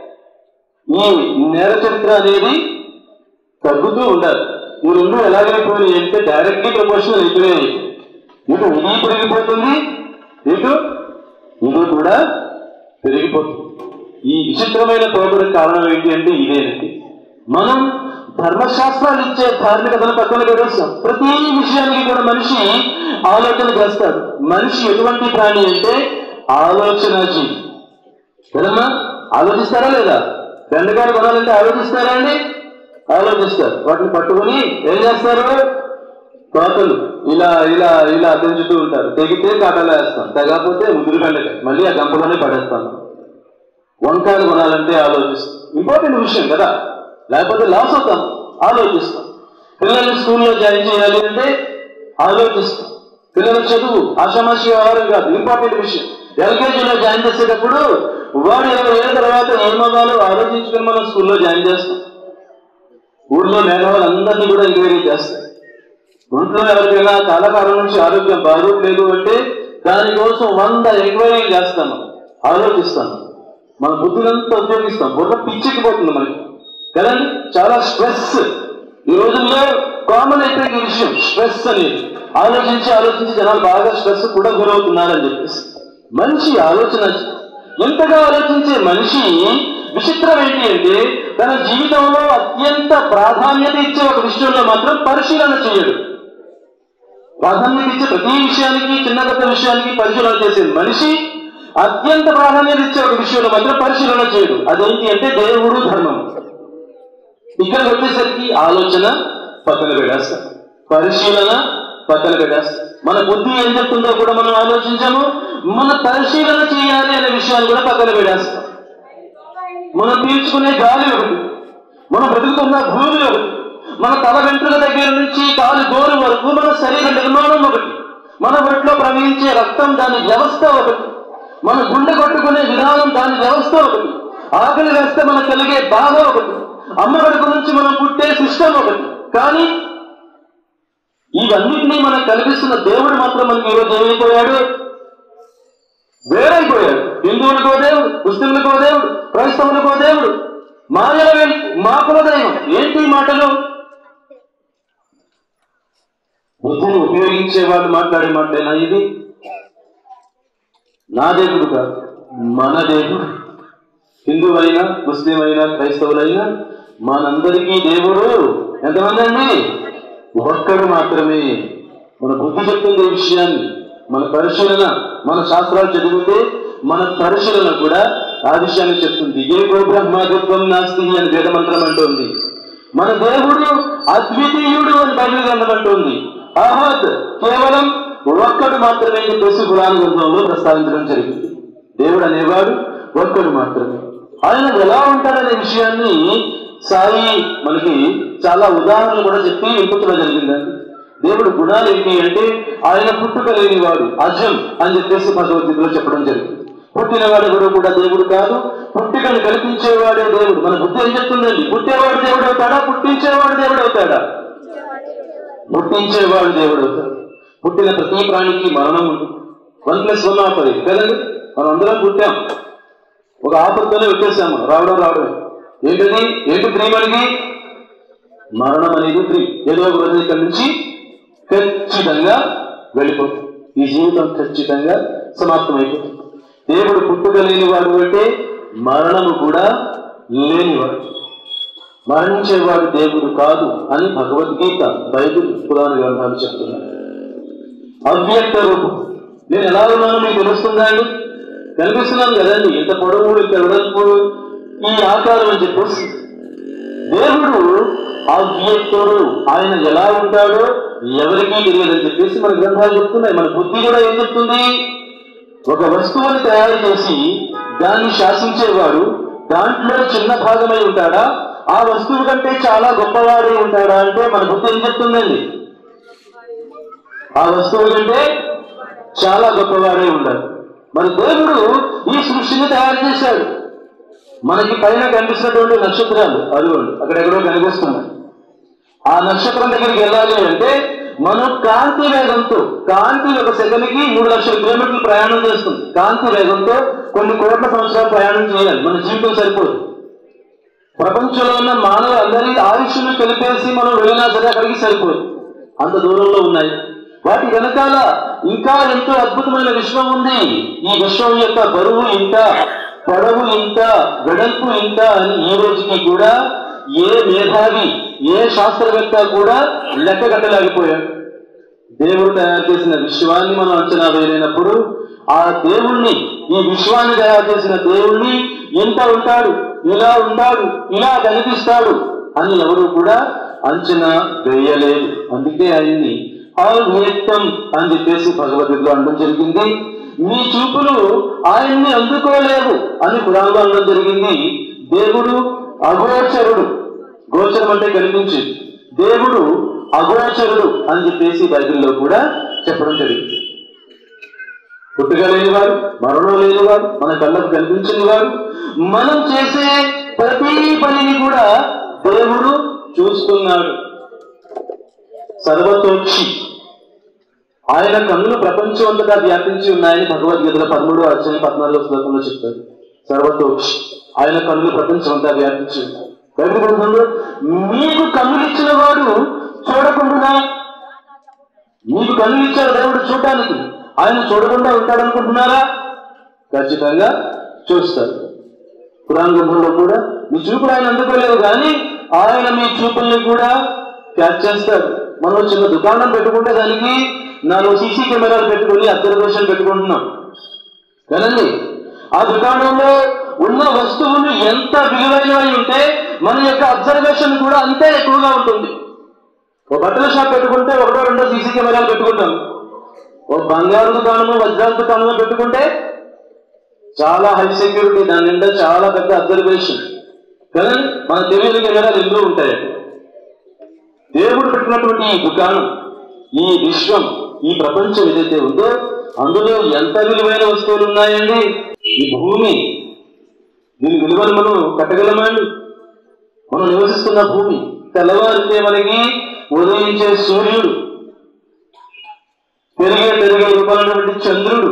ఈ నేర చరిత్ర అనేది తగ్గుతూ ఉండాలి ఈ రెండు ఎలాగైపోయినాయి అంటే డైరెక్ట్లీ ప్రపోర్షనల్ అయిపోయాయి ఇటు ఇది పెరిగిపోతుంది ఇటు ఇది కూడా పెరిగిపోతుంది ఈ విచిత్రమైన పోకడికి కారణం ఏంటి అంటే ఇదేనండి మనం ధర్మశాస్త్రాలు ఇచ్చే ధార్మికతను పక్కన పెట్టేస్తాం ప్రతి విషయానికి కూడా మనిషి ఆలోచన చేస్తాడు మనిషి ఎటువంటి ప్రాణి అంటే ఆలోచన జీవి కదమ్మా ఆలోచిస్తారా లేదా బెండకాయలు కొనాలంటే ఆలోచిస్తారా అండి ఆలోచిస్తారు వాటిని పట్టుకొని ఏం చేస్తారు తోటలు ఇలా ఇలా ఇలా పెంచుతూ ఉంటారు తెగితే కాటలో వేస్తాం తెగకపోతే ముదురు బెండకాయ మళ్ళీ ఆ గంపలోనే పడేస్తాను వంకాయలు కొనాలంటే ఆలోచిస్తాం ఇంపార్టెంట్ విషయం కదా లేకపోతే లాస్ అవుతాం ఆలోచిస్తాం పిల్లల్ని స్కూల్లో జాయిన్ చేయాలి అంటే ఆలోచిస్తాం పిల్లల చదువు ఆషామాషి వ్యవహారం కాదు ఇంపార్టెంట్ విషయం ఎల్కేజీలో జాయిన్ చేసేటప్పుడు వాడు ఇరవై ఏళ్ళ తర్వాత ఏమవ్వాలో ఆలోచించుకొని మనం స్కూల్లో జాయిన్ చేస్తాం ఊళ్ళో మేనవాళ్ళందరినీ కూడా ఎంక్వైరీ చేస్తాం ఒంట్లో ఎవరికైనా చాలా కాలం నుంచి ఆరోగ్యం బాగోట్లేదు అంటే దానికోసం వంద ఎంక్వైరీలు చేస్తాం మనం. ఆలోచిస్తాం మన బుద్ధినంతా ఉపయోగిస్తాం బుర్ర పిచ్చికిపోతుంది మనకి కదండి చాలా స్ట్రెస్ ఈ రోజుల్లో కామన్ అయిపోయిన విషయం స్ట్రెస్ అనేది ఆలోచించి ఆలోచించి జనాలు బాగా స్ట్రెస్ కూడా గురవుతున్నారని చెప్పేసి మనిషి ఆలోచన ఎంతగా ఆలోచించే మనిషి విచిత్రం ఏంటి అంటే తన జీవితంలో అత్యంత ప్రాధాన్యత ఇచ్చే ఒక విషయంలో మాత్రం పరిశీలన చేయడు ప్రాధాన్యత ఇచ్చే ప్రతి విషయానికి చిన్న పెద్ద విషయానికి పరిశీలన చేసే మనిషి అత్యంత ప్రాధాన్యత ఇచ్చే ఒక విషయంలో మాత్రం పరిశీలన చేయడు అదేంటి అంటే దేవుడు ధర్మం ఇక్కడ వచ్చేసరికి ఆలోచన పక్కన పెట్టేస్తాం పరిశీలన పక్కన పెట్టేస్తాం మన బుద్ధి ఏం చెప్తుందో కూడా మనం ఆలోచించాము మన పరిశీలన చేయాలి అనే విషయాన్ని కూడా పక్కన పెడేస్తాం మనం పీల్చుకునే గాలి ఒకటి మనం బ్రతుకుతున్న భూమి ఒకటి మన తల వెంట్రుల దగ్గర నుంచి కాలు గోరు వరకు మన శరీర నిర్మాణం ఒకటి మన ఒంట్లో ప్రవహించే రక్తం దాని వ్యవస్థ ఒకటి మన గుండె కొట్టుకునే విధానం దాని వ్యవస్థ ఒకటి ఆకలి వేస్తే మనకు కలిగే బాధ ఒకటి అమ్మ కడుపు నుంచి మనం పుట్టే సిస్టమ్ ఒకటి కానీ ఇవన్నిటినీ మనకు కల్పిస్తున్న దేవుడు మాత్రం మనకి ఈరోజు ఏమైపోయాడు వేరైపోయాడు హిందువులకో దేవుడు ముస్లింలకో దేవుడు క్రైస్తవులకో దేవుడు మాయల మా కుల దైవం ఏంటి ఈ మాటలు బుద్ధిని ఉపయోగించే వాళ్ళు మాట్లాడే మాటలేనా ఇది నా దేవుడు కాదు మన దేవుడు హిందువైనా ముస్లిం అయినా క్రైస్తవులైనా మనందరికీ దేవుడు ఎంతమంది అండి ఒక్కడు మాత్రమే మన బుద్ధి చెప్తుంది ఈ విషయాన్ని మన పరిశీలన మన శాస్త్రాలు చదివితే మన పరిశీలన కూడా ఆ విషయాన్ని చెప్తుంది ఏ బ్రహ్మాదిత్వం నాస్తి అని వేదమంత్రం అంటుంది మన దేవుడు అద్వితీయుడు అని బైబిల్ గ్రంథం అంటుంది అహద్ కేవలం ఒక్కడు మాత్రమే అని చెప్పేసి పురాణ గ్రంథంలో ప్రస్తావించడం జరిగింది దేవుడు అనేవాడు ఒక్కడు మాత్రమే ఆయన ఎలా ఉంటాడనే విషయాన్ని సాయి మనకి చాలా ఉదాహరణలు కూడా చెప్పి ఇంపుతడం జరిగిందండి దేవుడు గుణాలు ఏంటి అంటే ఆయన పుట్టుక లేనివాడు అజం అని చెప్పేసి భగవద్గీతలో చెప్పడం జరిగింది పుట్టినవాడు ఎవరు కూడా దేవుడు కాదు పుట్టికను కల్పించేవాడే దేవుడు మన బుద్ధి ఏం చెప్తుందండి పుట్టేవాడు దేవుడు అవుతాడా పుట్టించేవాడు దేవుడు అవుతాడా పుట్టించేవాడు దేవుడు అవుతాడు పుట్టిన ప్రతి ప్రాణికి మరణం ఉంటుంది వన్ ప్లస్ వన్ ఆఫర్ కదండి మనం అందరం పుట్టాం ఒక ఆపత్తోనే వచ్చేసాం మనం రావడం రావడమే ఏంటది ఏంటి త్రీ మనకి మరణం అనేది త్రీ ఏదో ఒక రోజు ఇక్కడి నుంచి ఖచ్చితంగా వెళ్ళిపోతుంది ఈ జీవితం ఖచ్చితంగా సమాప్తమైపోతుంది దేవుడు పుట్టుక లేనివాడు అంటే మరణము కూడా లేనివాడు మరణించేవాడు దేవుడు కాదు అని భగవద్గీత బైబిల్ పురాణ గ్రంథాలు చెప్తున్నాయి అవ్యక్త రూపం నేను ఎలా ఉన్నానో మీకు తెలుస్తుందా అండి కనిపిస్తున్నాను కదండి ఇంత పొడవు ఇంత వెడల్పు ఈ ఆకారం అని చెప్పేసి దేవుడు అవ్యక్తుడు ఆయన ఎలా ఉంటాడో ఎవరికీ తెలియదని చెప్పేసి మన గ్రంథాలు చెప్తున్నాయి మన బుద్ధి కూడా ఏం చెప్తుంది ఒక వస్తువుని తయారు చేసి దాన్ని శాసించేవాడు దాంట్లో చిన్న భాగమై ఉంటాడా ఆ వస్తువు కంటే చాలా గొప్పవాడే ఉంటాడా అంటే మన బుద్ధి ఏం చెప్తుందండి ఆ వస్తువు కంటే చాలా గొప్పవాడే ఉండాలి మరి దేవుడు ఈ సృష్టిని తయారు చేశాడు మనకి పైన కనిపిస్తున్నటువంటి నక్షత్రాలు అదిగోండి అక్కడెక్కడో కనిపిస్తున్నాయి ఆ నక్షత్రం దగ్గరికి వెళ్ళాలి అంటే మనం కాంతి వేగంతో కాంతి ఒక సెకండ్కి మూడు లక్షల కిలోమీటర్లు ప్రయాణం చేస్తుంది కాంతి వేగంతో కొన్ని కోట్ల సంవత్సరాలు ప్రయాణం చేయాలి మన జీవితం సరిపోదు ప్రపంచంలో ఉన్న మానవ అందరి ఆయుష్ను కలిపేసి మనం వెళ్ళినా సరే అక్కడికి సరిపోదు అంత దూరంలో ఉన్నాయి వాటి వెనకాల ఇంకా ఎంతో అద్భుతమైన విశ్వం ఉంది ఈ విశ్వం యొక్క బరువు ఇంత పొడవు ఇంత వెడల్పు ఇంత అని ఈ రోజుకి కూడా ఏ మేధావి ఏ శాస్త్రవేత్త కూడా లెక్క కట్టలేకపోయాడు దేవుడు తయారు చేసిన విశ్వాన్ని మనం అంచనా వేయలేనప్పుడు ఆ దేవుణ్ణి ఈ విశ్వాన్ని తయారు చేసిన దేవుణ్ణి ఎంత ఉంటాడు ఇలా ఉంటాడు ఇలా కనిపిస్తాడు అని ఎవరు కూడా అంచనా వేయలేదు అందుకే ఆయన్ని అవ్యక్తం అని చెప్పేసి భగవద్గీతలో అనడం జరిగింది మీ చూపులు ఆయన్ని అందుకోలేవు అని పురాణంలో అనడం జరిగింది దేవుడు అగోచరుడు గోచరం అంటే కనిపించేది దేవుడు అగోచరుడు అని చెప్పేసి బైబిల్లో కూడా చెప్పడం జరిగింది పుట్టుక లేనివాడు మరణం లేనివాడు మన కళ్ళకు కనిపించని వాడు మనం చేసే ప్రతి పనిని కూడా దేవుడు చూస్తున్నాడు సర్వతోక్షి ఆయన కన్నులు ప్రపంచం అంతటా వ్యాపించి ఉన్నాయని భగవద్గీతలో పదమూడు అధ్యాయం పద్నాలుగో శ్లోకంలో చెప్తారు సర్వతోక్షి ఆయన కన్నులు ప్రపంచం అంతా వ్యాపించి ఉన్నాయి బైబిల్ గ్రంథంలో మీకు కన్నులు ఇచ్చిన వాడు చూడకుండా మీకు కన్నులు ఇచ్చాడు దేవుడు చూడటానికి ఆయన చూడకుండా ఉంటాడనుకుంటున్నారా ఖచ్చితంగా చూస్తారు పురాణ గ్రంథంలో కూడా మీ చూపులు ఆయన అందుకోలేదు కానీ ఆయన మీ చూపుల్ని కూడా క్యాచ్ చేస్తారు మనం చిన్న దుకాణం పెట్టుకుంటే దానికి నాలుగు సీసీ కెమెరాలు పెట్టుకుని అబ్జర్వేషన్ పెట్టుకుంటున్నాం కదండి ఆ దుకాణంలో ఉన్న వస్తువులు ఎంత విలువైనవి ఉంటే మన యొక్క అబ్జర్వేషన్ కూడా అంతే ఎక్కువగా ఉంటుంది ఒక బట్టల షాప్ పెట్టుకుంటే ఒకటో రెండో సీసీ కెమెరాలు పెట్టుకుంటాం ఓ బంగారు దుకాణము వజ్రాల దుకాణము పెట్టుకుంటే చాలా హై సెక్యూరిటీ దాని నిండా చాలా పెద్ద అబ్జర్వేషన్ కానీ మన తెలియని కెమెరాలు ఎన్నో ఉంటాయి దేవుడు పెట్టినటువంటి ఈ దుకాణం ఈ విశ్వం ఈ ప్రపంచం ఏదైతే ఉందో అందులో ఎంత విలువైన వస్తువులు ఉన్నాయండి ఈ భూమి దీని విలువను మనం కట్టగలమండి మనం నివసిస్తున్న భూమి తెల్లవారితే మనకి ఉదయించే సూర్యుడు పెరిగే పెరిగే రూపాలైనటువంటి చంద్రుడు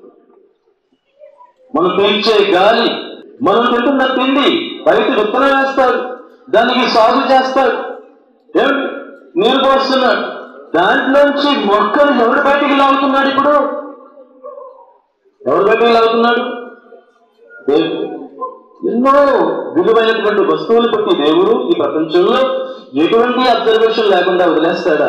మనం పీల్చే గాలి మనం తింటున్న తిండి రైతు విత్తనం వేస్తాడు దానికి సాగు చేస్తాడు ఏమిటి నీరు పోస్తున్నాడు దాంట్లోంచి మొక్కలు ఎవరు బయటికి లాగుతున్నాడు ఇప్పుడు ఎవరు బయటికి లాగుతున్నాడు దేవుడు ఎన్నో విలువైనటువంటి వస్తువులు పెట్టి దేవుడు ఈ ప్రపంచంలో ఎటువంటి అబ్జర్వేషన్ లేకుండా వదిలేస్తాడా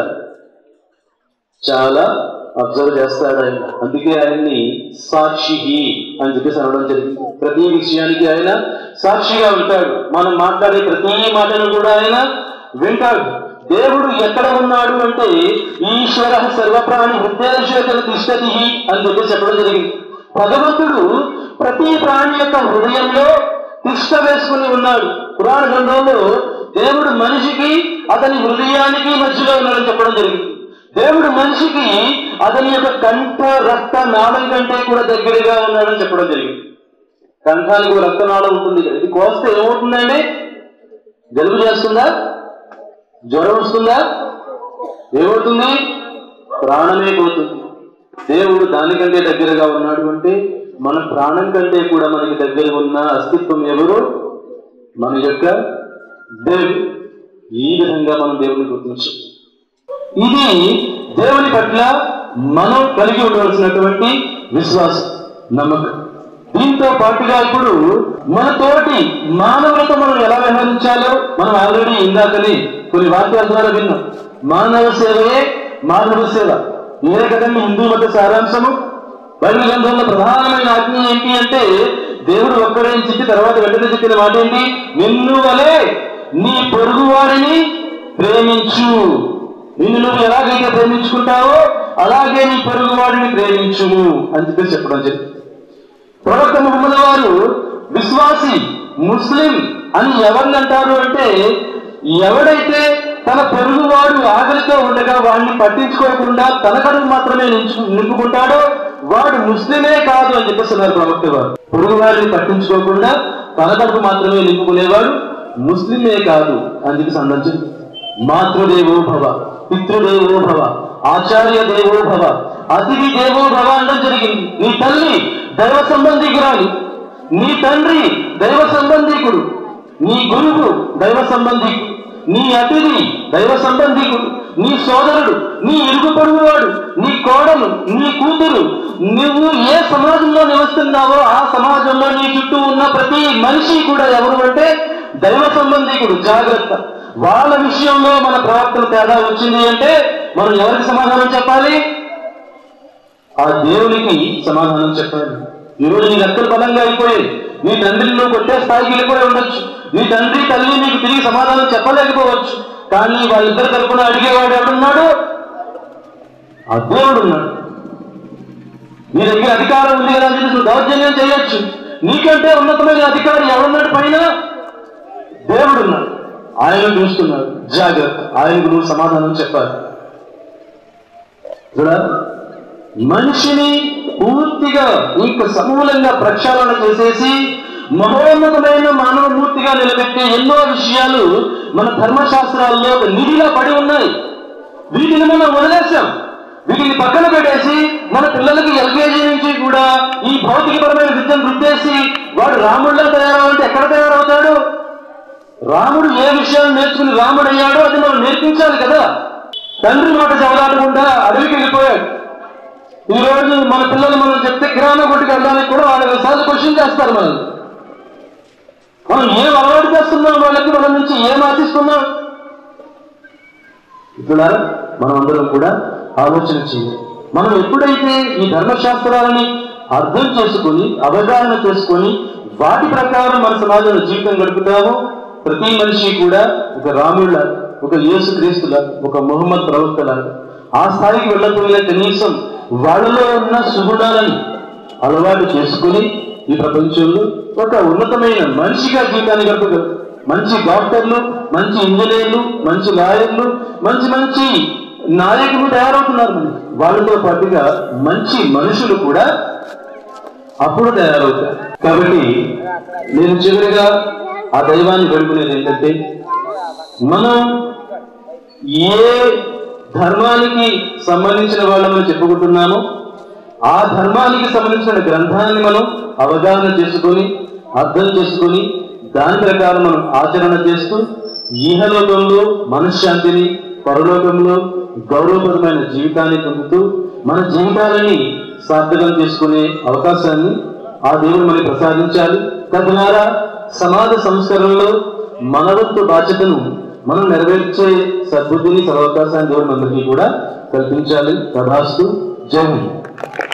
చాలా అబ్జర్వ్ చేస్తాడు ఆయన అందుకే ఆయన్ని సాక్షి అని చెప్పేసి అనడం జరిగింది ప్రతి విషయానికి ఆయన సాక్షిగా ఉంటాడు మనం మాట్లాడే ప్రతి మాటను కూడా ఆయన వింటాడు దేవుడు ఎక్కడ ఉన్నాడు అంటే ఈశ్వర సర్వప్రాణి హృదయశేఖర తిష్టతి అని చెప్పి చెప్పడం జరిగింది భగవంతుడు ప్రతి ప్రాణి యొక్క హృదయంలో తిష్ట వేసుకుని ఉన్నాడు పురాణ గ్రంథంలో దేవుడు మనిషికి అతని హృదయానికి మధ్యలో ఉన్నాడని చెప్పడం జరిగింది దేవుడు మనిషికి అతని యొక్క కంఠ రక్త నాళం కంటే కూడా దగ్గరగా ఉన్నాడని చెప్పడం జరిగింది కంఠానికి ఓ రక్తనాళం ఉంటుంది ఇది కోస్తే ఏమవుతుందండి జలుబు చేస్తుందా జ్వరం వస్తుందా ఏమవుతుంది ప్రాణమే పోతుంది దేవుడు దానికంటే దగ్గరగా ఉన్నాడు అంటే మన ప్రాణం కంటే కూడా మనకి దగ్గర ఉన్న అస్తిత్వం ఎవరు మన యొక్క దేవుడు ఈ విధంగా మనం దేవుని గుర్తించాం ఇది దేవుని పట్ల మనం కలిగి ఉండవలసినటువంటి విశ్వాసం నమ్మకం దీంతో పాటుగా ఇప్పుడు మన తోటి మానవులతో మనం ఎలా వ్యవహరించాలో మనం ఆల్రెడీ ఇందాకని కొన్ని వాక్యాల ద్వారా విన్నాం మానవ సేవయే మానవ సేవ ఇదే కదండి హిందూ మత సారాంశము బైబిల్ గ్రంథంలో ప్రధానమైన ఆజ్ఞ ఏంటి అంటే దేవుడు ఒక్కడే అని చెప్పి తర్వాత వెంటనే చెప్పిన మాట ఏంటి నిన్ను వలే నీ పొరుగు వారిని ప్రేమించు నిన్ను నువ్వు ఎలాగైతే ప్రేమించుకుంటావో అలాగే నీ పొరుగు వాడిని ప్రేమించుము అని చెప్పేసి చెప్పడం జరిగింది ప్రవక్త ముహమ్మద్ వారు విశ్వాసి ముస్లిం అని ఎవరిని అంటారు అంటే ఎవడైతే తన పొరుగువాడు ఆకలితో ఉండగా వాడిని పట్టించుకోకుండా తన కడుపు మాత్రమే నించు- నింపుకుంటాడో వాడు ముస్లిమే కాదు అని చెప్పేస్తున్నారు ప్రవక్త వారు పొరుగు వారిని పట్టించుకోకుండా తన కడుపు మాత్రమే నింపుకునేవాడు ముస్లిమే కాదు అని చెప్పి సంబంధించి మాతృదేవో భవ పితృదేవో భవ ఆచార్య దేవో భవ అతిథి దేవో భవ అనడం జరిగింది నీ తల్లి దైవ సంబంధికురాలు నీ తండ్రి దైవ సంబంధికుడు నీ గురువు దైవ సంబంధికుడు నీ అతిథి దైవ సంబంధికుడు నీ సోదరుడు నీ ఇరుగు పొరుగువాడు నీ కోడలు నీ కూతురు నువ్వు ఏ సమాజంలో నివసిస్తున్నావో ఆ సమాజంలో నీ చుట్టూ ఉన్న ప్రతి మనిషి కూడా ఎవరు అంటే దైవ సంబంధికుడు జాగ్రత్త వాళ్ళ విషయంలో మన ప్రవర్తన తేడా వచ్చింది అంటే మనం ఎవరికి సమాధానం చెప్పాలి ఆ దేవునికి సమాధానం చెప్పాలి ఈరోజు నీ రెక్కలు బలంగా అయిపోయాయి నీ తండ్రిని నువ్వు కొట్టే స్థాయికి వెళ్ళిపోయి ఉండొచ్చు నీ తండ్రి తల్లి నీకు తిరిగి సమాధానం చెప్పలేకపోవచ్చు కానీ వాళ్ళిద్దరి తరపున అడిగేవాడు ఎవడున్నాడు ఆ దేవుడు ఉన్నాడు నీ దగ్గర అధికారం ఉంది కదా అని చెప్పి నువ్వు దౌర్జన్యం చేయొచ్చు నీకంటే ఉన్నతమైన అధికారి ఎవరున్నాడు పైన దేవుడు ఉన్నాడు ఆయన చూస్తున్నాడు జాగ్రత్త ఆయనకు నువ్వు సమాధానం చెప్పాలి చూడా మనిషిని పూర్తిగా ఇంక సమూలంగా ప్రక్షాళన చేసేసి మహోన్నతమైన మానవమూర్తిగా నిలబెట్టే ఎన్నో విషయాలు మన ధర్మశాస్త్రాల్లో ఒక నిధిగా పడి ఉన్నాయి వీటిని మనం వదిలేసాం వీటిని పక్కన పెట్టేసి మన పిల్లలకి ఎల్కేజీ నుంచి కూడా ఈ భౌతికపరమైన విద్యను రుద్దేసి వాడు రాముడిలో తయారవ్వాలంటే ఎక్కడ తయారవుతాడు రాముడు ఏ విషయాలు నేర్చుకుని రాముడు అయ్యాడో అది మనం నేర్పించాలి కదా తండ్రి మాట చదవకుండా అడవికి వెళ్ళిపోయాడు ఈ రోజు మన పిల్లలు మనం చెప్తే కిరాణా కొట్టుకు వెళ్ళడానికి కూడా వాళ్ళు సార్లు క్వశ్చన్ చేస్తారు మనం మనం ఏం అలవాటు చేస్తున్నాం వాళ్ళకి వాళ్ళ నుంచి ఏం ఆశిస్తున్నాం ఇక్కడ మనం అందరం కూడా ఆలోచన చేయాలి మనం ఎప్పుడైతే ఈ ధర్మశాస్త్రాలని అర్థం చేసుకొని అవగాహన చేసుకొని వాటి ప్రకారం మన సమాజంలో జీవితం గడుపుతామో ప్రతి మనిషి కూడా ఒక రాముళ్ళ ఒక యేసు క్రీస్తుల ఒక మొహమ్మద్ ప్రవక్తల ఆ స్థాయికి వెళ్ళకపోయినా కనీసం వాళ్ళలో ఉన్న సుగుణాలను అలవాటు చేసుకుని ఈ ప్రపంచంలో ఒక ఉన్నతమైన మనిషిగా జీవితాన్ని గడపగలరు మంచి డాక్టర్లు మంచి ఇంజనీర్లు మంచి లాయర్లు మంచి మంచి నాయకులు తయారవుతున్నారు మనకి. వాళ్ళతో పాటుగా మంచి మనుషులు కూడా అప్పుడు తయారవుతారు కాబట్టి నేను చివరిగా ఆ దైవాన్ని వేడుకునేది ఏంటంటే మనం ఏ ధర్మానికి సంబంధించిన వాళ్ళమని చెప్పుకుంటున్నామో ఆ ధర్మానికి సంబంధించిన గ్రంథాన్ని మనం అవగాహన చేసుకొని అర్థం చేసుకొని దాని ప్రకారం మనం ఆచరణ చేస్తూ ఈహలోకంలో మనశ్శాంతిని పరలోకంలో గౌరవప్రదమైన జీవితాన్ని పొందుతూ మన జీవితాలని సార్థకం చేసుకునే అవకాశాన్ని ఆ దేవుడు మనకి ప్రసాదించాలి తద్వారా సమాజ సంస్కరణలో మన వంతు బాధ్యతను మనం నెరవేర్చే సద్బుద్ధిని సదవకాశాన్ని దేవుడు మనందరికీ కూడా కల్పించాలి తదాస్తు జై హింద్